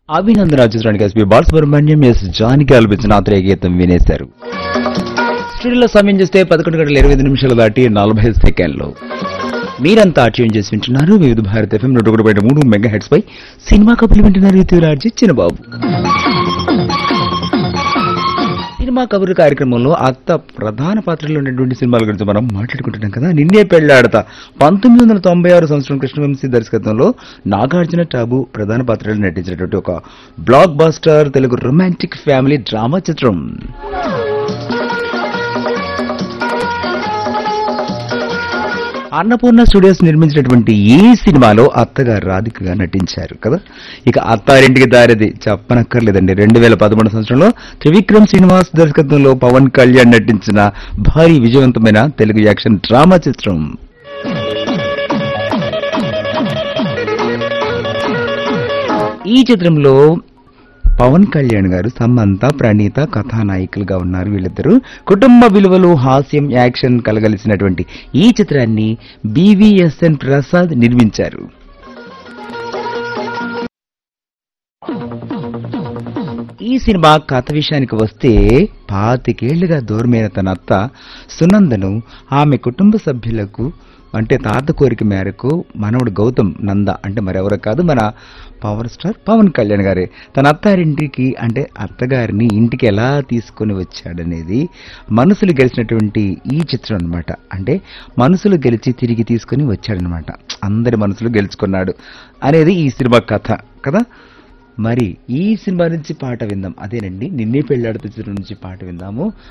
అభినందన చిత్రానికి SP Balasubrahmanyam yes జానికి ఆలపించిన ఆత్రేయ గీతం వినేశారు స్టూడియోలో సమయం చూస్తే పదకొండు గంటల ఇరవై ఐదు నిమిషాలు దాటి నలభై సెకండ్లు మీరంతా ట్యూన్ చేసి వింటున్నారు వివిధ భారత ఎఫ్ఎం నూట ఒకటి పాయింట్ మూడు మెగా హెడ్స్ పై సినిమా కబుర్లు వింటున్నారు యుతిరాజు చిన్నబాబు సినిమా కబుర్లు కార్యక్రమంలో అత్త ప్రధాన పాత్రలో ఉన్నటువంటి సినిమాల గురించి మనం మాట్లాడుకుంటున్నాం కదా నిన్నే పెళ్లాడత పంతొమ్మిది వందల తొంభై ఆరు సంవత్సరం కృష్ణవంశీ దర్శకత్వంలో నాగార్జున టాబు ప్రధాన పాత్రలో నటించినటువంటి ఒక blockbuster Telugu romantic family drama చిత్రం అన్నపూర్ణ స్టూడియోస్ నిర్మించినటువంటి ఈ సినిమాలో అత్తగారు రాధికగా నటించారు కదా ఇక అత్తారింటికి దారిది చెప్పనక్కర్లేదండి రెండు వేల పదమూడు సంవత్సరంలో త్రివిక్రమ్ శ్రీనివాస్ దర్శకత్వంలో పవన్ కళ్యాణ్ నటించిన భారీ విజయవంతమైన తెలుగు యాక్షన్ డ్రామా చిత్రం ఈ చిత్రంలో పవన్ కళ్యాణ్ గారు సమంత ప్రణీత కథానాయకులుగా ఉన్నారు వీళ్ళిద్దరూ కుటుంబ విలువలు హాస్యం యాక్షన్ కలగలిసినటువంటి ఈ చిత్రాన్ని బివిఎస్ఎన్ ప్రసాద్ నిర్మించారు ఈ సినిమా కథ విషయానికి వస్తే పాతికేళ్లుగా దూరమైన తన అత్త సునందను ఆమె కుటుంబ సభ్యులకు అంటే తాత కోరిక మేరకు మనవడు గౌతమ్ నంద అంటే మరెవరో కాదు మన పవర్ స్టార్ పవన్ కళ్యాణ్ గారే తన అత్తారింటికి అంటే అత్తగారిని ఇంటికి ఎలా తీసుకొని వచ్చాడనేది మనసులు గెలిచినటువంటి ఈ చిత్రం అన్నమాట అంటే మనసులు గెలిచి తిరిగి తీసుకొని వచ్చాడనమాట అందరి మనసులు గెలుచుకున్నాడు అనేది ఈ సినిమా కథ కదా మరి ఈ సినిమా నుంచి పాట విందాం అదేనండి నిన్నే పెళ్ళాడుతూ చిత్రం నుంచి పాట విందాము